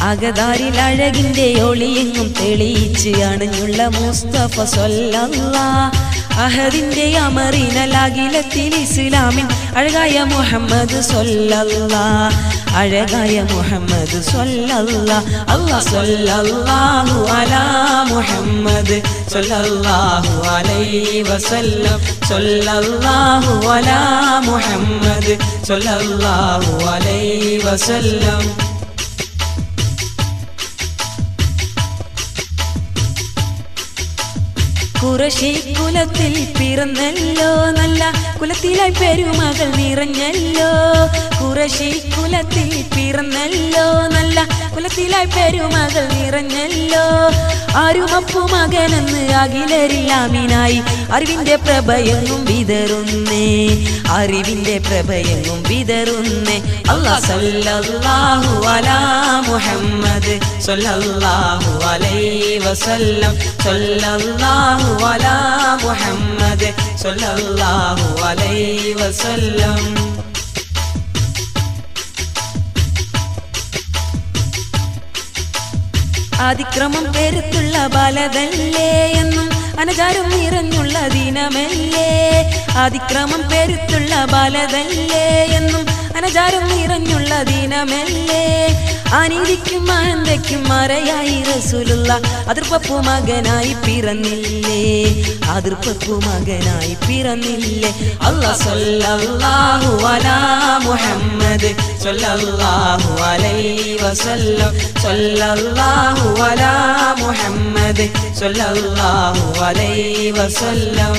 അകതാരിൽ അഴകിന്റെ ഒളിയെങ്ങും തെളിയിച്ച് അണഞ്ഞുള്ള മുസ്തഫ സൊല്ലല്ലാ അഹദിന്റെ അമറിനലാകിലത്തിൽ ഇസ്ലാമിൻ അഴകായ മുഹമ്മദ് സൊല്ലല്ലാ അഴകായ മുഹമ്മദ് സൊല്ലല്ലാ അല്ലാ സൊല്ലല്ലാഹു അലാ മുഹമ്മദ് സൊല്ലല്ലാഹു അലൈഹി വസല്ലം സൊല്ലല്ലാഹു അലാ മുഹമ്മദ് സൊല്ലല്ലാഹു അലൈഹി വസല്ലം കുറശി കുലത്തിൽ പിറന്നല്ലോ നല്ല കുലത്തിലായി പെരുമകൾ നിറഞ്ഞല്ലോ കുറശി കുലത്തിൽ പിറന്നല്ലോ നല്ല കുലത്തിലായി പെരുമകൾ നിറഞ്ഞല്ലോ ആരുമപ്പു മകനെന്ന് അഖിലരില്ലാമിനായി അറിവിന്റെ പ്രഭയെങ്ങും വിതറുന്നേ അറിവിന്റെ പ്രഭയെങ്ങും വിതറുന്നേ അല്ലാ സല്ലല്ലാഹു അലാ മുഹമ്മദ് സല്ലല്ലാഹു അലൈഹി വസല്ലം സല്ലല്ലാഹു അലാ മുഹമ്മദ് സല്ലല്ലാഹു അലൈഹി വസല്ലം അതിക്രമം പെരുത്തുള്ള ബലതല്ലേ എന്നും അനചാരം നിറഞ്ഞുള്ള ദിനമല്ലേ അതിക്രമം പെരുത്തുള്ള ബലതല്ലേ എന്നും അനചാരം നിറഞ്ഞുള്ള ദിനമല്ലേ അനീതിക്കും അനന്തയ്ക്കും മറയായി റസൂലുള്ള അതിർപ്പപ്പു മകനായി പിറന്നില്ലേ അതിർപ്പപ്പു മകനായി പിറന്നില്ലേ അല്ലാ സല്ലല്ലാഹു അലാ മുഹമ്മദ് സല്ലല്ലാഹു അലൈഹി വസല്ലം സല്ലല്ലാഹു അലാ മുഹമ്മദ് സല്ലല്ലാഹു അലൈഹി വസല്ലം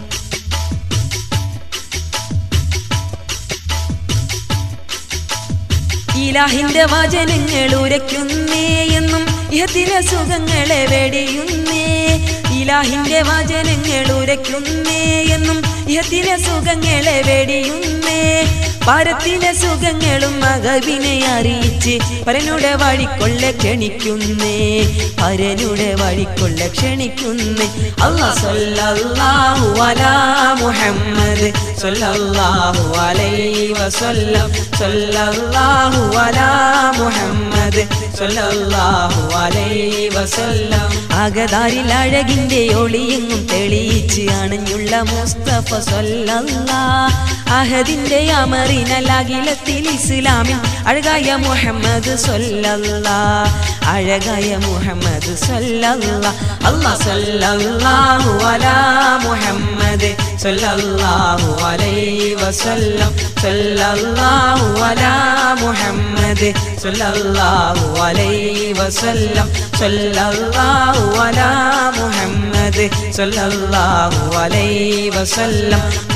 ഇലാഹിന്റെ വചനങ്ങൾ ഉരയ്ക്കുന്നേ എന്നും ഇഹത്തിലെ സുഖങ്ങളെ വെടിയുന്നേ ഇലാഹിന്റെ വചനങ്ങൾ ഉരയ്ക്കുന്നേ എന്നും ഇഹത്തിലെ സുഖങ്ങളെ വെടിയുന്നേ പരത്തിലെ സുഖങ്ങളും മകവിനെ അറിയിച്ച് പരനുടെ വഴിക്കൊള്ള ക്ഷണിക്കുന്നേ പരനുടെ വഴിക്കൊള്ള ക്ഷണിക്കുന്നേ അല്ലാ സല്ലല്ലാഹു അലാ മുഹമ്മദ് സല്ലല്ലാഹു അലൈഹി വസല്ലം സല്ലല്ലാഹു അലാ മുഹമ്മദ് സല്ലല്ലാഹു അലൈഹി വസല്ലം അകതാരിൽ അഴകിന്റെ ഒളിയെങ്ങും തെളിയിച്ച് അണഞ്ഞുള്ള മുസ്തഫ സല്ലല്ലാ അഹദിന്റെ അമറിനലാകിലത്തിൽ ഇസ്ലാമിൻ അഴകായ മുഹമ്മദ് സല്ലല്ലാ അഴകായ മുഹമ്മദ് സല്ലല്ലാ അല്ലാ സല്ലല്ലാഹു അലാ മുഹമ്മദ് സല്ലല്ലാഹു അലൈഹി വസല്ലം സല്ലല്ലാഹു അലാ മുഹമ്മദ് സല്ലല്ലാഹു അലൈഹി വസല്ലം സല്ലല്ലാഹു അലാ മുഹമ്മദ് സല്ലല്ലാഹു അലൈഹി വസല്ലം